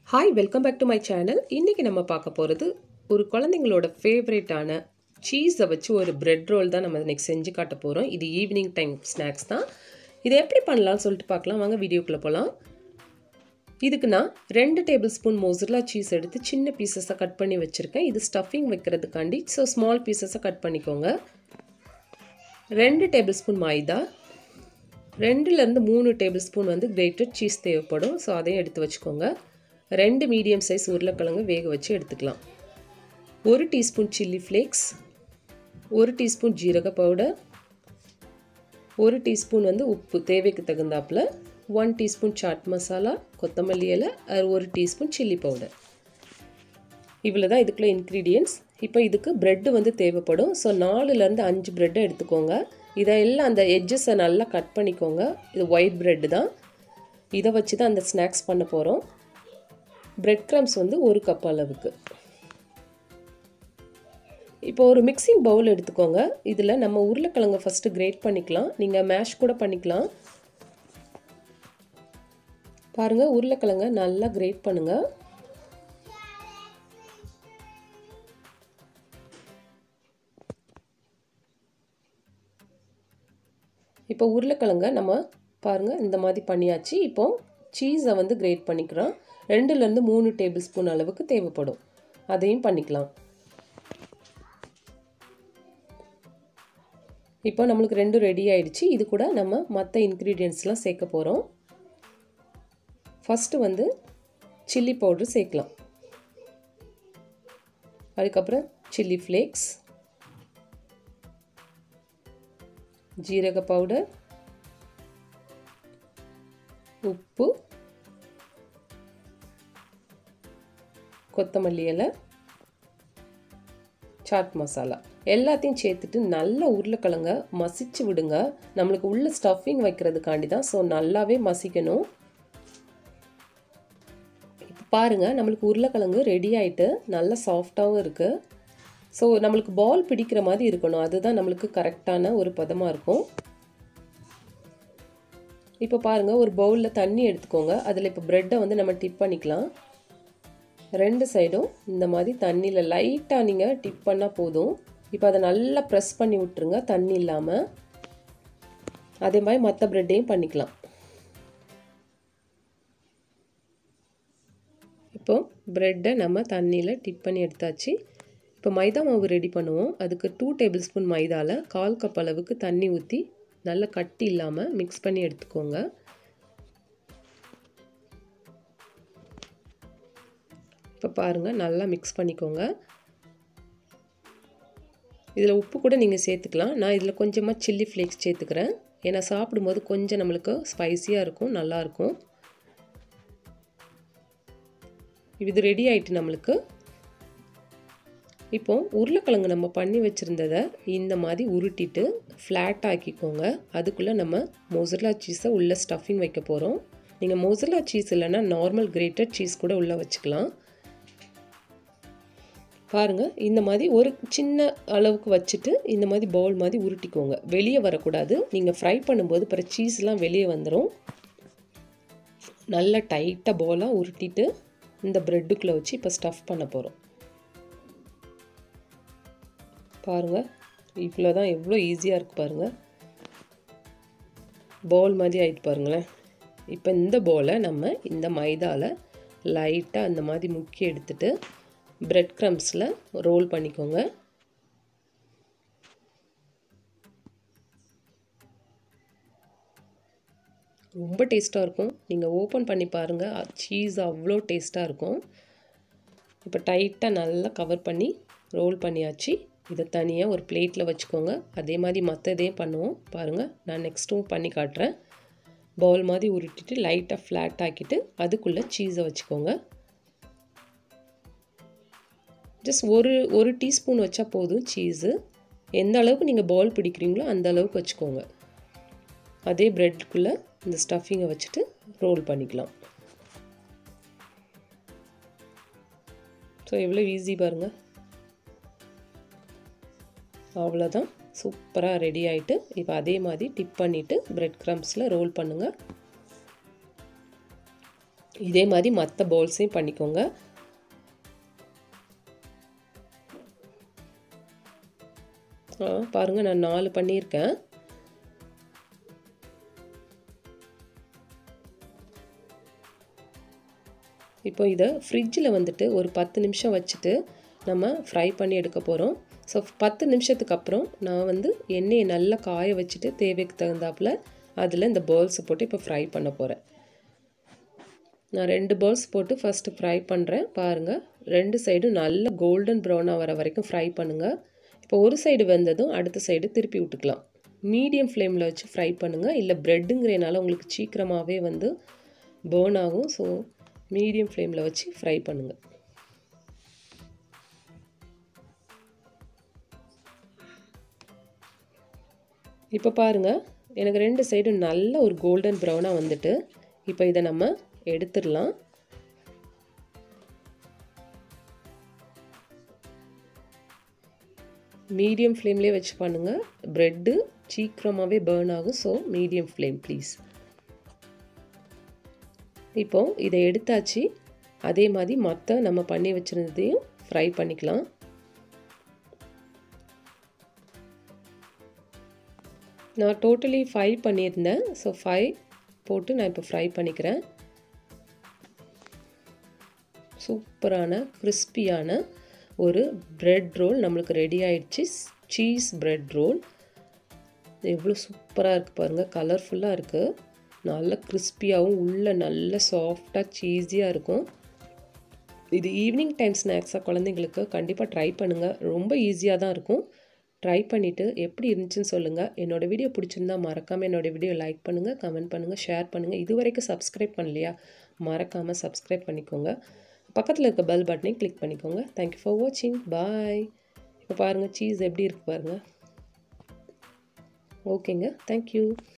hi welcome back to my channel இன்றைக்கி நம்ம பார்க்க போகிறது ஒரு குழந்தைங்களோட ஃபேவரேட்டான சீஸை வச்சு ஒரு பிரெட் ரோல் தான் நம்ம இன்னைக்கு செஞ்சு காட்ட போகிறோம் இது ஈவினிங் டைம் ஸ்நாக்ஸ் தான் இதை எப்படி பண்ணலாம்னு சொல்லிட்டு பார்க்கலாம் வாங்க வீடியோக்குள்ளே போகலாம் இதுக்கு நான் ரெண்டு டேபிள் ஸ்பூன் மொசரலா சீஸ் எடுத்து சின்ன பீசஸை கட் பண்ணி வச்சுருக்கேன் இது ஸ்டஃபிங் வைக்கிறதுக்காண்டி ஸோ ஸ்மால் பீசஸை கட் பண்ணிக்கோங்க ரெண்டு டேபிள் ஸ்பூன் மைதா ரெண்டுலேருந்து மூணு டேபிள் ஸ்பூன் வந்து கிரேட்டட் சீஸ் தேவைப்படும் ஸோ அதையும் எடுத்து வச்சுக்கோங்க ரெண்டு மீடியம் சைஸ் உருளைக்கிழங்கு வேக வச்சு எடுத்துக்கலாம் ஒரு டீஸ்பூன் சில்லி ஃப்ளேக்ஸ் ஒரு டீஸ்பூன் ஜீரக பவுடர் ஒரு டீஸ்பூன் வந்து உப்பு தேவைக்கு தகுந்தாப்பில் ஒன் டீஸ்பூன் சாட் மசாலா கொத்தமல்லி இலை ஒரு டீஸ்பூன் சில்லி பவுடர் இவ்வளோ தான் இதுக்குள்ள இன்க்ரீடியன்ட்ஸ் இப்போ இதுக்கு ப்ரெட்டு வந்து தேவைப்படும் ஸோ நாலுலேருந்து அஞ்சு ப்ரெட்டை எடுத்துக்கோங்க இதெல்லாம் அந்த எட்ஜஸை நல்லா கட் பண்ணிக்கோங்க இது ஒயிட் ப்ரெட்டு தான் இதை வச்சு தான் அந்த ஸ்நாக்ஸ் பண்ண போகிறோம் பிரெட் க்ரம்ஸ் வந்து ஒரு கப் அளவுக்கு இப்போ ஒரு மிக்சிங் பவுல் எடுத்துக்கோங்க இதில் நம்ம உருளைக்கிழங்கை ஃபஸ்ட்டு கிரேட் பண்ணிக்கலாம் நீங்கள் மேஷ் கூட பண்ணிக்கலாம் பாருங்கள் உருளைக்கிழங்க நல்லா கிரேட் பண்ணுங்கள் இப்போ உருளைக்கிழங்க நம்ம பாருங்கள் இந்த மாதிரி பண்ணியாச்சு இப்போ சீஸை வந்து கிரேட் பண்ணிக்கிறோம் ரெண்டுலேருந்து மூணு டேபிள் ஸ்பூன் அளவுக்கு தேவைப்படும் அதையும் பண்ணிக்கலாம் இப்போ நம்மளுக்கு ரெண்டும் ரெடி ஆயிடுச்சு இது கூட நம்ம மற்ற இன்க்ரீடியன்ட்ஸ்லாம் சேர்க்க போகிறோம் ஃபஸ்ட்டு வந்து சில்லி பவுட்ரு சேர்க்கலாம் அதுக்கப்புறம் சில்லி ஃப்ளேக்ஸ் ஜீரக பவுடர் உப்பு கொத்தமல்லி இலை சாட் மசாலா எல்லாத்தையும் சேர்த்துட்டு நல்ல உருளைக்கிழங்க மசிச்சு விடுங்க நம்மளுக்கு உள்ள ஸ்டஃபிங் வைக்கிறதுக்காண்டி தான் ஸோ நல்லாவே மசிக்கணும் இப்போ பாருங்கள் நம்மளுக்கு உருளைக்கிழங்கு ரெடி ஆகிட்டு நல்லா சாஃப்டாகவும் இருக்குது ஸோ நம்மளுக்கு பால் பிடிக்கிற மாதிரி இருக்கணும் அதுதான் நம்மளுக்கு கரெக்டான ஒரு பதமாக இருக்கும் இப்போ பாருங்கள் ஒரு பவுலில் தண்ணி எடுத்துக்கோங்க அதில் இப்போ ப்ரெட்டை வந்து நம்ம டிப் பண்ணிக்கலாம் ரெண்டு சைடும் இந்த மாதிரி தண்ணியில் லைட்டாக நீங்கள் டிப் பண்ணால் போதும் இப்போ அதை நல்லா ப்ரெஸ் பண்ணி விட்டுருங்க தண்ணி இல்லாமல் அதே மாதிரி மற்ற ப்ரெட்டையும் பண்ணிக்கலாம் இப்போ ப்ரெட்டை நம்ம தண்ணியில் டிப் பண்ணி எடுத்தாச்சு இப்போ மைதா மாவு ரெடி பண்ணுவோம் அதுக்கு டூ டேபிள் ஸ்பூன் மைதாவில் கால் கப் அளவுக்கு தண்ணி ஊற்றி நல்லா கட்டி இல்லாமல் மிக்ஸ் பண்ணி எடுத்துக்கோங்க இப்போ பாருங்கள் நல்லா மிக்ஸ் பண்ணிக்கோங்க இதில் உப்பு கூட நீங்கள் சேர்த்துக்கலாம் நான் இதில் கொஞ்சமாக சில்லி ஃப்ளேக்ஸ் சேர்த்துக்கிறேன் ஏன்னா சாப்பிடும்போது கொஞ்சம் நம்மளுக்கு ஸ்பைஸியாக இருக்கும் நல்லாயிருக்கும் இது ரெடி ஆகிட்டு நம்மளுக்கு இப்போ உருளைக்கிழங்கு நம்ம பண்ணி வச்சுருந்ததை இந்த மாதிரி உருட்டிட்டு ஃப்ளாட் ஆக்கிக்கோங்க அதுக்குள்ளே நம்ம மொசரலா சீஸை உள்ளே ஸ்டஃபிங் வைக்க போகிறோம் நீங்கள் மொசரலா சீஸ் இல்லைன்னா நார்மல் கிரேட்டட் சீஸ் கூட உள்ளே வச்சுக்கலாம் பாருங்கள் இந்த மாதிரி ஒரு சின்ன அளவுக்கு வச்சுட்டு இந்த மாதிரி பவுல் மாதிரி உருட்டிக்கோங்க வெளியே வரக்கூடாது நீங்கள் ஃப்ரை பண்ணும்போது அப்புறம் சீஸ்லாம் வெளியே வந்துடும் நல்லா டைட்டாக பவுலாக உருட்டிட்டு இந்த ப்ரெட்டுக்குள்ளே வச்சு இப்போ ஸ்டஃப் பண்ண போகிறோம் பாருங்கள் இவ்வளோ தான் எவ்வளோ ஈஸியாக இருக்குது பாருங்கள் பவுல் மாதிரி ஆகிட்டு பாருங்களேன் இப்போ இந்த பவுலை நம்ம இந்த மைதாவில் லைட்டாக அந்த மாதிரி முக்கி எடுத்துட்டு பிரெட் க்ரம்ஸில் ரோல் பண்ணிக்கோங்க ரொம்ப டேஸ்ட்டாக இருக்கும் நீங்கள் ஓப்பன் பண்ணி பாருங்கள் சீஸ் அவ்வளோ டேஸ்ட்டாக இருக்கும் இப்போ டைட்டாக நல்லா கவர் பண்ணி ரோல் பண்ணியாச்சு இதை தனியாக ஒரு பிளேட்டில் வச்சுக்கோங்க அதே மாதிரி மற்ற இதையும் பண்ணுவோம் பாருங்கள் நான் நெக்ஸ்ட்டும் பண்ணி காட்டுறேன் பவுல் மாதிரி உருட்டிட்டு லைட்டாக ஃப்ளாட் ஆக்கிட்டு அதுக்குள்ளே சீஸை வச்சுக்கோங்க ஜஸ்ட் ஒரு ஒரு டீஸ்பூன் வச்சா போதும் சீஸு எந்த அளவுக்கு நீங்கள் பவுல் பிடிக்கிறீங்களோ அந்த அளவுக்கு வச்சுக்கோங்க அதே ப்ரெட்டுக்குள்ளே இந்த ஸ்டஃபிங்கை வச்சுட்டு ரோல் பண்ணிக்கலாம் ஸோ எவ்வளோ ஈஸி பாருங்கள் அவ்வளோதான் சூப்பராக ரெடி ஆகிட்டு இப்போ அதே மாதிரி டிப் பண்ணிவிட்டு ப்ரெட் க்ரம்ஸில் ரோல் பண்ணுங்கள் இதே மாதிரி மற்ற பவுல்ஸையும் பண்ணிக்கோங்க ஆ பாருங்கள் நான் நாலு பண்ணியிருக்கேன் இப்போ இதை ஃப்ரிட்ஜில் வந்துட்டு ஒரு பத்து நிமிஷம் வச்சுட்டு நம்ம ஃப்ரை பண்ணி எடுக்க போகிறோம் ஸோ பத்து நிமிஷத்துக்கு அப்புறம் நான் வந்து எண்ணெயை நல்லா காய வச்சுட்டு தேவைக்கு தகுந்தாப்பில் அதில் இந்த பால்ஸை போட்டு இப்போ ஃப்ரை பண்ண போகிறேன் நான் ரெண்டு பால்ஸ் போட்டு ஃபஸ்ட்டு ஃப்ரை பண்ணுறேன் பாருங்கள் ரெண்டு சைடும் நல்ல கோல்டன் ப்ரௌனாக வர வரைக்கும் ஃப்ரை பண்ணுங்கள் இப்போ ஒரு சைடு வெந்ததும் அடுத்த சைடு திருப்பி விட்டுக்கலாம் மீடியம் ஃப்ளேமில் வச்சு ஃப்ரை பண்ணுங்கள் இல்லை ப்ரெட்டுங்கிறனால உங்களுக்கு சீக்கிரமாகவே வந்து பேர்ன் ஆகும் ஸோ மீடியம் ஃப்ளேமில் வச்சு ஃப்ரை பண்ணுங்கள் இப்போ பாருங்கள் எனக்கு ரெண்டு சைடும் நல்ல ஒரு கோல்டன் ப்ரௌனாக வந்துட்டு இப்போ இதை நம்ம எடுத்துடலாம் மீடியம் ஃப்ளேம்லேயே வச்சு பண்ணுங்கள் ப்ரெட்டு சீக்கிரமாகவே பேர்ன் ஆகும் ஸோ மீடியம் ஃப்ளேம் ப்ளீஸ் இப்போ இதை எடுத்தாச்சு அதே மாதிரி மற்ற நம்ம பண்ணி வச்சுருந்ததையும் ஃப்ரை பண்ணிக்கலாம் நான் டோட்டலி ஃபைவ் பண்ணியிருந்தேன் ஸோ ஃபைவ் போட்டு நான் இப்போ ஃப்ரை பண்ணிக்கிறேன் சூப்பரான கிறிஸ்பியான ஒரு ப்ரெட் ரோல் நம்மளுக்கு ரெடி ஆயிடுச்சு சீஸ் ப்ரெட் ரோல் எவ்வளோ சூப்பராக இருக்குது பாருங்கள் கலர்ஃபுல்லாக இருக்குது நல்ல கிறிஸ்பியாகவும் உள்ளே நல்ல சாஃப்டாக சீஸியாக இருக்கும் இது ஈவினிங் டைம் ஸ்நாக்ஸாக குழந்தைங்களுக்கு கண்டிப்பாக ட்ரை பண்ணுங்கள் ரொம்ப ஈஸியாக தான் இருக்கும் ட்ரை பண்ணிவிட்டு எப்படி இருந்துச்சுன்னு சொல்லுங்கள் என்னோடய வீடியோ பிடிச்சிருந்தா மறக்காமல் என்னோடய வீடியோ லைக் பண்ணுங்கள் கமெண்ட் பண்ணுங்கள் ஷேர் பண்ணுங்கள் இது வரைக்கும் சப்ஸ்கிரைப் பண்ணலையா மறக்காமல் சப்ஸ்கிரைப் பண்ணிக்கோங்க பக்கத்தில் இருக்க பெல் பட்டனையும் கிளிக் பண்ணிக்கோங்க தேங்க்யூ ஃபார் வாட்சிங் பாய் இப்போ பாருங்கள் சீஸ் எப்படி இருக்குது பாருங்கள் ஓகேங்க தேங்க்யூ